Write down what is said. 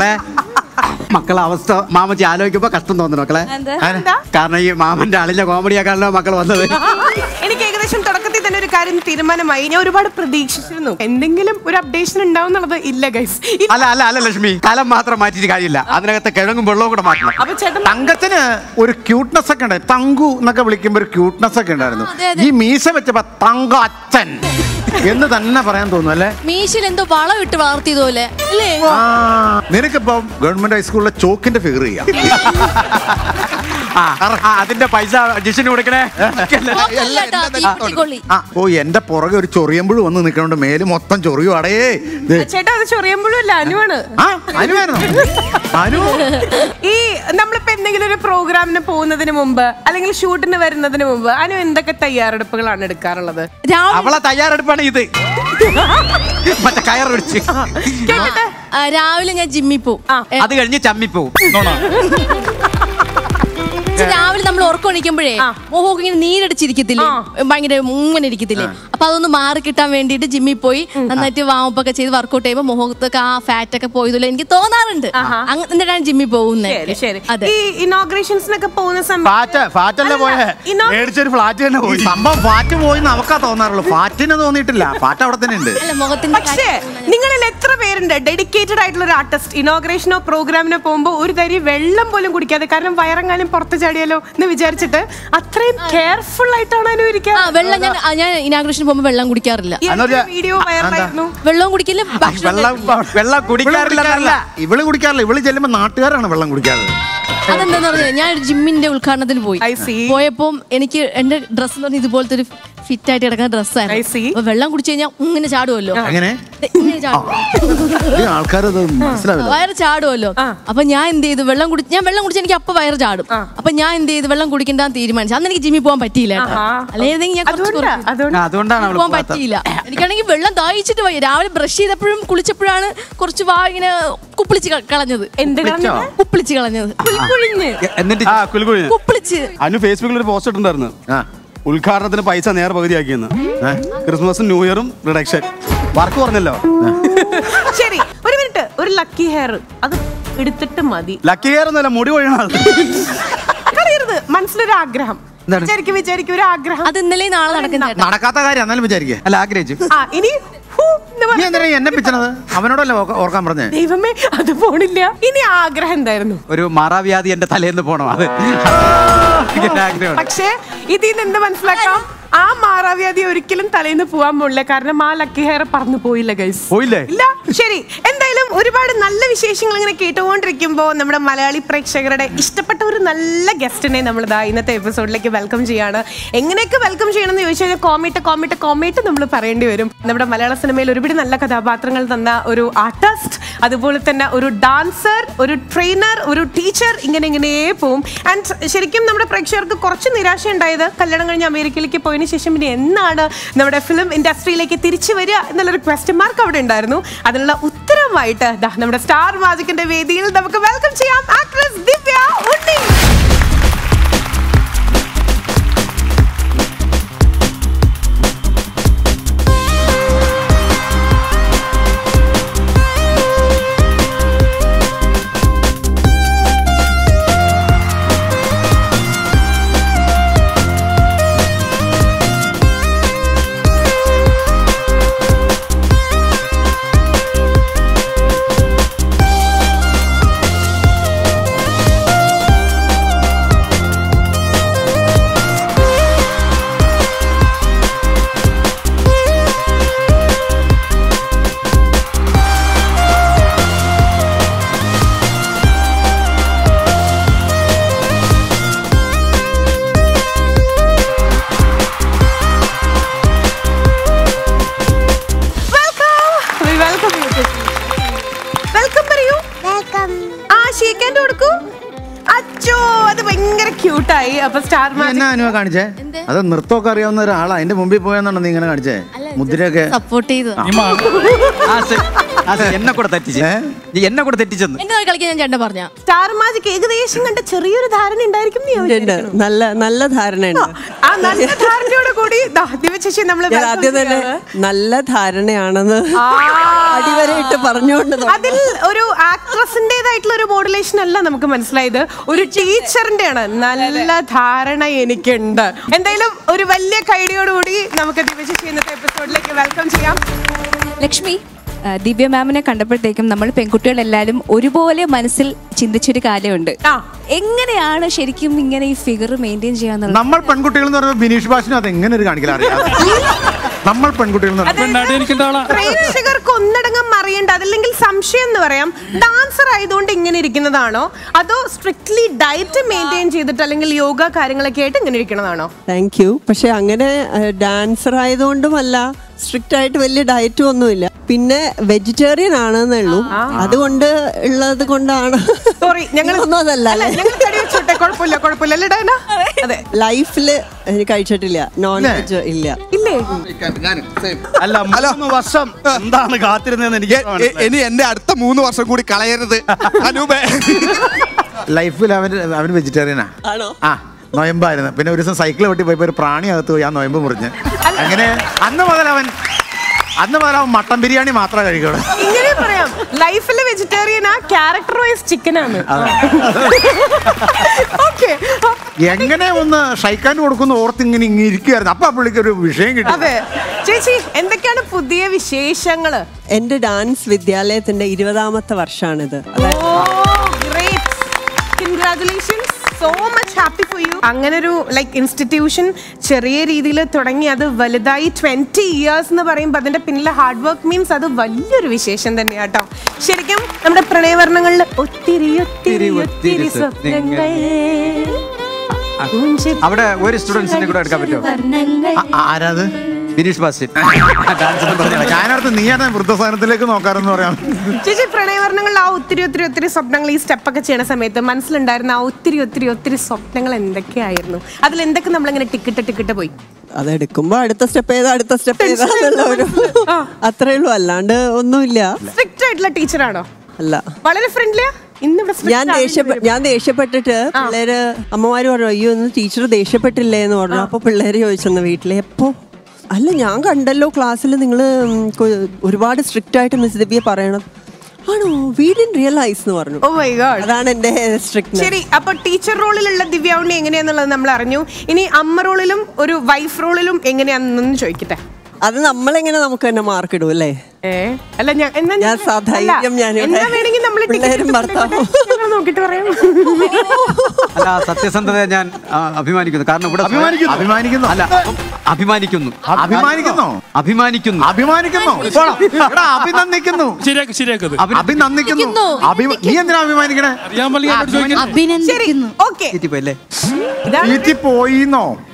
മക്കളെ മക്കളെ അവസ്ഥ മാമച്ചി ആലോചിക്കുമ്പോ കഷ്ടം തോന്നുന്നു മക്കളെ എന്താ? കാരണം ഈ മാമന്റെ അളിഞ്ഞ കോമഡിയാക്കാണല്ലോ മക്കൾ വന്നത് എനിക്ക് ഏകദേശം തുടക്കത്തിൽ തന്നെ ഒരു കാര്യം തീരുമാനമായി ഞാൻ ഒരുപാട് പ്രതീക്ഷിച്ചിരുന്നു എന്തെങ്കിലും ഒരു അപ്ഡേഷൻ ഉണ്ടാവും എന്നുള്ളത് ഇല്ല ഗൈസ് അല്ല അല്ല അല്ല ലക്ഷ്മി കലം മാത്രം മാറ്റിയിട്ട് കാര്യമില്ല അതിനകത്ത് കിഴങ്ങും വെള്ളവും കൂടെ മാറ്റണം അപ്പൊ ചേട്ടൻ തങ്കത്തിന് ഒരു ക്യൂട്ട്നെസ് ഒക്കെ ഉണ്ട് തങ്കു എന്നൊക്കെ വിളിക്കുമ്പോ ഒരു ക്യൂട്ട്നെസ് ഒക്കെ ഉണ്ടായിരുന്നു അതെ, അതെ. ഈ മീശ വെച്ചപ്പോ തങ്ക അച്ഛൻ എന്ന് തന്നെ പറയാൻ തോന്നുന്നു അല്ലേ മീശിൽ എന്തോ വളം ഇട്ട് വളർത്തിയതുപോലെ അല്ലേ ആ നിനക്കിപ്പോ ഗവൺമെന്റ് ഹൈസ്കൂളിലെ ചോക്കിന്റെ ഫിഗർ ചെയ്യാം ആ, ആ, അതിന്റെ പൈസ ജിഷിന് കൊടുക്കണേ നോക്കല്ലേട്ടാ, തീപ്പെട്ടിക്കൊള്ളി. ആ ഓ എന്റെ പുറകെ ഒരു ചൊറിയമ്പുഴ വന്ന് നിൽക്കണോണ്ട് മേല് മൊത്തം ചൊറിയും അടയേ ദേ. ചേട്ടാ അത് ചൊറിയുമ്പോഴും അല്ല അനുവാണ് ആ അനുവായിരുന്നു അനു ഈ നമ്മളിപ്പോ എന്തെങ്കിലും ഒരു പ്രോഗ്രാമിന് പോകുന്നതിന് മുമ്പ് അല്ലെങ്കിൽ ഷൂട്ടിന് വരുന്നതിന് മുമ്പ് അനു എന്തൊക്കെ തയ്യാറെടുപ്പുകളാണ് എടുക്കാറുള്ളത് രാവിലെ അവളെ തയ്യാറെടുപ്പാണ് ഇത് മറ്റേ കയർ പിടിച്ച് കേട്ടിട്ട് ആ, രാവിലെ ഞാൻ ജിമ്മിൽ പോവും ആ. ഏ, അത് കഴിഞ്ഞ് ചമ്മിപ്പോവും പക്ഷെ രാവിലെ നമ്മൾ ഉറക്കമണിക്കുമ്പോഴേ ആ. മുഖമൊക്കെ ഇങ്ങനെ നീരടിച്ചിരിക്കത്തില്ലേ ആ. ഭയങ്കര മൂങ്ങനെ ഇരിക്കത്തില്ലേ അപ്പൊ അതൊന്ന് മാറി കിട്ടാൻ വേണ്ടിയിട്ട് ജിമ്മിൽ പോയി നന്നായിട്ട് വാമപ്പൊക്കെ ചെയ്ത് വർക്കൗട്ട് ചെയ്യുമ്പോൾ മുഖത്തൊക്കെ ആ ഫാറ്റ് ഒക്കെ പോയതുപോലെ എനിക്ക് തോന്നാറുണ്ട് ആഹാ. അങ്ങ- എന്നിട്ടാണ് ജിമ്മിൽ ശരി പോകുന്നത് ശരി അതെ ഈ ഇനോഗ്രേഷൻസിനൊക്കെ പോകുന്ന ഫാറ്റ് സമയത്ത് ഫാറ്റ് അല്ലേ അല്ല, പോയേ ഇനോ- മേടിച്ചൊരു ഫ്ലാറ്റ് തന്നെ പോയി സംഭവം ഫാറ്റ് പോയി നമുക്കാ തോന്നാറുള്ളൂ ഫാറ്റിന് തോന്നിയിട്ടില്ല ഫാറ്റ് അവിടെ തന്നെ ഉണ്ട് അല്ല മുഖത്തിന്റെ പക്ഷേ നിങ്ങളിൽ എത്ര പേരുണ്ട് ഡെഡിക്കേറ്റഡ് ആയിട്ടുള്ള ഒരു ആർട്ടിസ്റ്റ് ഇനോഗ്രേഷനോ പ്രോഗ്രാമിനോ പോകുമ്പോൾ ഒരു തരി വെള്ളം പോലും കുടിക്കാതെ കാരണം വയറെങ്ങാനും പുറത്ത് ചാടിയാലോ എന്ന് വിചാരിച്ചിട്ട് അത്രയും കെയർഫുൾ ആയിട്ടാണ് അനു ആ ഇരിക്കുക വെള്ളം ഞാൻ ആ, ഞാൻ ഇനാഗ്രേഷൻ പോകുമ്പോൾ വെള്ളം കുടിക്കാറില്ല വീഡിയോ വൈറലായിരുന്നു വെള്ളവും കുടിക്കില്ല ഭക്ഷണം വെള്ളം കഴിക്കില്ല. വെള്ളം ഇവള് കുടിക്കാറില്ല കുടിക്കാറില്ല ഇവള് കുടിക്കാറില്ല ഇവള് ചെല്ലുമ്പോ നാട്ടുകാരാണ് വെള്ളം കുടിക്കാറ് അതെന്താന്ന് പറഞ്ഞാൽ ഞാൻ ഒരു ജിമ്മിന്റെ ഉദ്ഘാടനത്തിന് പോയി I see. പോയപ്പം എനിക്ക് എന്റെ ഡ്രസ്സ് എന്ന് പറഞ്ഞാൽ ഇതുപോലത്തെ ഒരു ഫിറ്റ് ആയിട്ട് കിടക്കുന്ന I see. ഡ്രസ്സായിരുന്നു അപ്പൊ വെള്ളം കുടിച്ചു കഴിഞ്ഞാൽ ഇങ്ങനെ ചാടുമല്ലോ എങ്ങനെ ദേ, ഇങ്ങനെ ചാടും ഈ ആൾക്കാരത് മനസ്സിലാവില്ല വയറ് ചാടുമല്ലോ അപ്പൊ ഞാൻ എന്ത് ചെയ്തു വെള്ളം കുടി ഞാൻ വെള്ളം കുടിച്ച് എനിക്ക് അപ്പൊ വയറ് ചാടും അപ്പൊ ഞാൻ എന്ത് ചെയ്തു വെള്ളം കുടിക്കണ്ടെന്ന് തീരുമാനിച്ചു അന്ന് എനിക്ക് ജിമ്മിൽ പോകാൻ പറ്റിയില്ല കേട്ടോ. ആഹാ. അല്ലെങ്കിൽ ഞാൻ കുറച്ച് അതുകൊണ്ടാ കുറച്ച് അതുകൊണ്ട് ആ, അതുകൊണ്ടാണ് അവള് പോകാൻ പോകാത്തത്. പറ്റിയില്ല എനിക്കാണെങ്കിൽ വെള്ളം ദാഹിച്ചിട്ട് പോയി രാവിലെ ബ്രഷ് ചെയ്തപ്പോഴും കുളിച്ചപ്പോഴാണ് കുറച്ച് വാ ഇങ്ങനെ കുപ്പിളിച്ച് ക- കളഞ്ഞത് എന്ത് കളഞ്ഞത്? കുപ്പിളിച്ച് കളഞ്ഞത് കുളിക്കുഴിഞ്ഞ്. എന്നിട്ട് ആ കുലുക്കുഴി കുപ്പിളിച്ച് അനു ഫേസ്ബുക്കിൽ ഒരു പോസ്റ്റ് ഇട്ടുണ്ടായിരുന്നു ആ ഉദ്ഘാടനത്തിന് പൈസ നേർ പകുതിയാക്കിയെന്ന് ക്രിസ്മസും ന്യൂ ഇയറും റിഡക്ഷൻ വർക്ക് പറഞ്ഞല്ലോ ശരി ഒരു മിനിറ്റ് ഒരു ലക്കി ഹെയർ അത് എടുത്തിട്ട് മതി ലക്കി ഹെയർ ഒന്നുമല്ല മുടി കൊഴിയണത് കളയരുത് മനസ്സിലൊരു ആഗ്രഹം എന്താണ്? വിചാരിക്കും വിചാരിക്കും ഒരു ആഗ്രഹം അത് ഇന്നലെ നാളെ നടക്കുന്ന ചേട്ടാ നടക്കാത്ത കാര്യം എന്നാലും വിചാരിക്കേ അല്ല ആഗ്രഹിച്ചു ആ ഇനി ഹൂ എന്ന് നീ പറഞ്ഞ് എന്തിനാ എന്നെ പിച്ചണത് അവനോടല്ലേ ഓർക്ക- ഓർക്കാൻ പറഞ്ഞേ ദൈവമേ അത് പോണില്ല ഇനി ആഗ്രഹം എന്തായിരുന്നു ഒരു മാറാവ്യാധി എന്റെ തലേന്ന് പോണം അത് എനിക്ക് ആഗ്രഹമുണ്ട്. പക്ഷേ ഇതിൽ നിന്ന് എന്ത് മനസ്സിലാക്കാം ആ മാറാവ്യാധി ഒരിക്കലും തലേന്ന് പോവാൻ പോണില്ല കാരണം ആ ലക്കി ഹെയർ പറന്നു പോയില്ല ഗൈസ് പോയില്ലേ ഇല്ല ശരി എന്തായാലും ഒരുപാട് നല്ല വിശേഷങ്ങൾ ഇങ്ങനെ കേട്ടുകൊണ്ടിരിക്കുമ്പോൾ നമ്മുടെ മലയാളി പ്രേക്ഷകരുടെ ഇഷ്ടപ്പെട്ട ഒരു നല്ല ഗസ്റ്റിനെ നമ്മൾ ഇതാ ഇന്നത്തെ എപ്പിസോഡിലേക്ക് വെൽക്കം ചെയ്യാണ് എങ്ങനെയൊക്കെ വെൽക്കം ചെയ്യണം എന്ന് ചോദിച്ചു കഴിഞ്ഞാൽ കോമേറ്റ് കോമേറ്റ് കോമേറ്റ് നമ്മൾ പറയേണ്ടി വരും നമ്മുടെ മലയാള സിനിമയിൽ ഒരുപാട് നല്ല കഥാപാത്രങ്ങൾ തന്ന ഒരു ആർട്ടിസ്റ്റ് അതുപോലെ തന്നെ ഒരു ഡാൻസർ ഒരു ട്രെയിനർ ഒരു ടീച്ചർ ഇങ്ങനെ ഇങ്ങനെ പോവും ആൻഡ് ശരിക്കും നമ്മുടെ പ്രേക്ഷകർക്ക് കുറച്ച് നിരാശ ഉണ്ടായത് കല്യാണം കഴിഞ്ഞ് അമേരിക്കയിലേക്ക് പോയതിനു ശേഷം പിന്നെ എന്നാണ് നമ്മുടെ ഫിലിം ഇൻഡസ്ട്രിയിലേക്ക് തിരിച്ചു വരിക എന്നുള്ളൊരു ക്വസ്റ്റ്യൻ മാർക്ക് അവിടെ ഉണ്ടായിരുന്നു അതിനുള്ള ഉത്തരമായിട്ട് ദാ നമ്മുടെ സ്റ്റാർ മാജിക്കിന്റെ വേദിയിൽ നമുക്ക് വെൽക്കം ചെയ്യാം actress Divya Unni welcome welcome welcome പറയൂ ആ ഷേക്കാൻഡ് കൊടുക്കൂ അച്ചോ അത് ഭയങ്കര ക്യൂട്ടായി അപ്പൊ സ്റ്റാർ നീ മാജിക് എന്നാ അനുവ കാണിച്ചേ അത് നൃത്തമൊക്കെ അറിയാവുന്ന ഒരാളാ അതിന്റെ മുമ്പിൽ പോയെന്നാണ് നീ ഇങ്ങനെ കാണിച്ചേ മുദ്രയൊക്കെ സപ്പോർട്ട് ചെയ്തു ആ, ശരി. ആ, ശരി. എന്നെ കൂടെ തെറ്റിച്ച് ഏ? നീ എന്നെ കൂടെ തെറ്റിച്ചെന്ന് എന്റെ നാൾ കളിക്കാൻ ഞാൻ ചേട്ടൻ പറഞ്ഞ സ്റ്റാർ മാജിക് ഏകദേശം കണ്ട ചെറിയൊരു ധാരണ ഉണ്ടായിരിക്കും നീ ഉണ്ട് വിചാരിക്കണു. നല്ല നല്ല ധാരണയുണ്ട് ആ നല്ല ധാരണയോട് കൂടി ദാ, ദിവ്യ ചേച്ചി നമ്മള് ഞാൻ welcome ആദ്യം തന്നെ ചെയ്യാണ്. നല്ല ധാരണയാണെന്ന് ആ. അടിവരയിട്ട് പറഞ്ഞുകൊണ്ട് തുടങ്ങി. അതിൽ ഒരു ആക്ട്രസിന്റെ ആയിട്ടുള്ള ഒരു മോഡുലേഷൻ അല്ല നമുക്ക് മനസ്സിലായത് ഒരു ടീച്ചറിന്റെ ആണ് നല്ല ധാരണ എനിക്കുണ്ട് എന്തായാലും ഒരു വലിയ കൈഡിയോടുകൂടി നമുക്ക് ദിവശേഷി ഇന്നത്തെ എപ്പിസോഡിലേക്ക് വെൽക്കം ചെയ്യാം ലക്ഷ്മി ആ, ദിവ്യ മാമിനെ കണ്ടപ്പോഴത്തേക്കും നമ്മൾ പെൺകുട്ടികളെല്ലാവരും ഒരുപോലെ മനസ്സിൽ ചിന്തിച്ചൊരു കാര്യമുണ്ട് ആ. എങ്ങനെയാണ് ശരിക്കും ഇങ്ങനെ ഈ ഫിഗർ മെയിൻറ്റെയിൻ ചെയ്യാന്നുള്ളത് നമ്മൾ പെൺകുട്ടികൾ എന്ന് പറയുമ്പോൾ ബിനീഷ് ഭാഷനും അത് എങ്ങനെ ഒരു കാണിക്കല അറിയാം നമ്മൾ പെൺകുട്ടികൾ എന്ന് പറയുമ്പോൾ പെണ്ണായിട്ട് ഇരിക്കേണ്ട ആളാ പ്രേക്ഷകർക്ക് ഒന്നടങ്കം അറിയേണ്ട അതല്ലെങ്കിൽ സംശയം എന്ന് പറയാം ഡാൻസർ ആയതുകൊണ്ട് ഇങ്ങനെ ഇരിക്കുന്നതാണോ അതോ സ്ട്രിക്ട്ലി ഡയറ്റ് മെയിൻറ്റെയിൻ ചെയ്തിട്ട് അല്ലെങ്കിൽ യോഗ കാര്യങ്ങളൊക്കെ ആയിട്ട് ഇങ്ങനെ ഇരിക്കുന്നതാണോ താങ്ക് യു പക്ഷെ അങ്ങനെ ഡാൻസർ ആയതുകൊണ്ടുമല്ല സ്ട്രിക്റ്റ് ആയിട്ട് വലിയ ഡയറ്റും ഒന്നുമില്ല പിന്നെ വെജിറ്റേറിയൻ ആണെന്നേ ഉള്ളൂ അതുകൊണ്ട് ഉള്ളത് കൊണ്ടാണ് സോറി ഞങ്ങൾ ഒന്നും അതല്ല അല്ല, അല്ലേ ഞങ്ങൾ തടി വെച്ചോട്ടെ കുഴപ്പമില്ല കുഴപ്പമില്ല അല്ലേ ഡയന അതെ ലൈഫില് എനിക്ക് കഴിച്ചിട്ടില്ല നോൺ വെജ് ഇല്ല ഇല്ലേ അല്ല മൂന്ന് വർഷം എന്താണ് കാത്തിരുന്നതെന്ന് എനിക്ക് എ- എ- ഇനി എന്റെ അടുത്ത മൂന്ന് വർഷം കൂടി കളയരുത് അനൂപേ ലൈഫിൽ അവൻ അവൻ വെജിറ്റേറിയനാ ആണോ? ആ നൊയമ്പായിരുന്നു പിന്നെ ഒരു ദിവസം സൈക്കിൾ വെട്ടി പോയപ്പോ ഒരു പ്രാണി അകത്ത് പോയി ആ നൊയമ്പ് മുറിഞ്ഞ് അങ്ങനെ അന്ന് മുതൽ അവൻ അന്ന് മുതൽ അവൻ മട്ടൻ ബിരിയാണി മാത്രമേ കഴിക്കുള്ളൂ ഇങ്ങനെ പറയാം ലൈഫിൽ വെജിറ്റേറിയൻ ആ ക്യാരക്ടർ വൈസ് ചിക്കൻ ആണ് ഓക്കെ എങ്ങനെ ഒന്ന് ഷൈക്കാൻ കൊടുക്കുന്ന ഓർത്ത് ഇങ്ങനെ ഇങ്ങനെ ഇരിക്കുമായിരുന്നു അപ്പൊ ആ പുള്ളിക്ക് ഒരു വിഷയം കിട്ടി അതെ ചേച്ചി എന്തൊക്കെയാണ് പുതിയ വിശേഷങ്ങള് എന്റെ ഡാൻസ് വിദ്യാലയത്തിന്റെ ഇരുപതാമത്തെ വർഷമാണിത് congratulations so much happy for you അങ്ങനെ ഒരു ലൈക്ക് ഇൻസ്റ്റിറ്റ്യൂഷൻ ചെറിയ രീതിയിൽ തുടങ്ങി അത് വലുതായി ട്വന്റി ഇയേഴ്സ് എന്ന് പറയുമ്പോൾ അതിന്റെ പിന്നിലെ ഹാർഡ് വർക്ക് മീൻസ് അത് വലിയൊരു വിശേഷം തന്നെയാണ് കേട്ടോ ശരിക്കും നമ്മുടെ പ്രണയവർണ്ണങ്ങളിൽ ഒത്തിരി ഒത്തിരി ഒത്തിരി സ്വപ്നങ്ങൾ ഊഞ്ചി അവിടെ ഒരു സ്റ്റുഡൻസിനെ കൂടെ എടുക്കാൻ പറ്റുമോ ആ- ആരാത് ബിനീഷ് ബാസ്റ്റിൻ ഡാൻസ് പറഞ്ഞ ഞാനടുത്ത് നീയാണ് വൃദ്ധസാധനത്തിലേക്ക് നോക്കാറെന്ന് പറയാം ചേച്ചി പ്രണയവർണ്ണങ്ങളിൽ ആ ഒത്തിരി ഒത്തിരി ഒത്തിരി സ്വപ്നങ്ങൾ ഈ സ്റ്റെപ്പൊക്കെ ചെയ്യണ സമയത്ത് മനസ്സിലുണ്ടായിരുന്ന ആ ഒത്തിരി ഒത്തിരി ഒത്തിരി സ്വപ്നങ്ങൾ എന്തൊക്കെയായിരുന്നു അതിൽ എന്തൊക്കെ നമ്മളിങ്ങനെ ടിക്കറ്റ് ടിക്കറ്റ് പോയി അതെടുക്കുമ്പോ അടുത്ത സ്റ്റെപ്പ് ഏതാ അടുത്ത സ്റ്റെപ്പ് ഏതാ എന്നുള്ള ഒരു അത്രേ ഉള്ളൂ അല്ലാണ്ട് ഒന്നുമില്ല സ്ട്രിക്റ്റ് ആയിട്ടുള്ള ടീച്ചറാണോ അല്ല വളരെ ഫ്രണ്ട്ലിയാ ഇന്നിവിടെ strict ഞാൻ ആണെന്ന് ദേഷ്യപ്പെ വരും. ഞാൻ ദേഷ്യപ്പെട്ടിട്ട് പിള്ളേര് അമ്മമാര് പറഞ്ഞു അയ്യോ ഇന്ന് ടീച്ചർ ദേഷ്യപ്പെട്ടില്ലേ എന്ന് പറഞ്ഞു അപ്പൊ പിള്ളേര് ചോദിച്ചെന്ന് വീട്ടിലെ എപ്പോ അല്ല ഞാൻ കണ്ടല്ലോ ക്ലാസ്സിൽ നിങ്ങൾ ഒരുപാട് സ്ട്രിക്റ്റ് ആയിട്ട് മിസ് ദിവ്യ പറയണം ആണോ വി ഡിൻ റിയലൈസ് എന്ന് പറഞ്ഞു Oh my God. അതാണ് എന്റെ സ്ട്രിക്റ്റ് ശരി അപ്പൊ ടീച്ചർ റോളിലുള്ള ദിവ്യാവുണ്ണി എങ്ങനെയാന്നുള്ളത് നമ്മൾ അറിഞ്ഞു ഇനി അമ്മ റോളിലും ഒരു വൈഫ് റോളിലും എങ്ങനെയാണെന്നൊന്ന് ചോദിക്കട്ടെ അത് നമ്മളെങ്ങനെ നമുക്ക് തന്നെ മാർക്ക് ഇടും അല്ലേ ഏ അല്ല ഞാൻ എന്നാ ഞാൻ സധൈര്യം ഞാനിവിടെ എന്നാ വേണമെങ്കിൽ നമ്മൾ പിള്ളേരും ഭർത്താവും. നോക്കിട്ട് പറയാം അല്ല സത്യസന്ധത ഞാൻ ആ, അഭിമാനിക്കുന്നു കാരണം ഇവിടെ അഭിമാനിക്കുന്നു. അഭിമാനിക്കുന്നു. അല്ല അഭിമാനിക്കുന്നു അഭിമാനിക്കുന്നോ അഭിമാനിക്കുന്നു അഭിമാനിക്കുന്നു എടാ, അഭിനന്ദിക്കുന്നു ശരിയാക്ക് ശരിയാക്കത് അഭിനന്ദിക്കുന്നു അഭിമ- നീ എന്തിനാ അഭിമാനിക്കണേ അറിയാൻ പറ്റില്ല എന്നോട് ചോദിക്കുന്നത് ശരി ഓക്കെ തെറ്റിപ്പോയല്ലേ ഇതാണ് വീട്ടിൽ പോയിന്നോ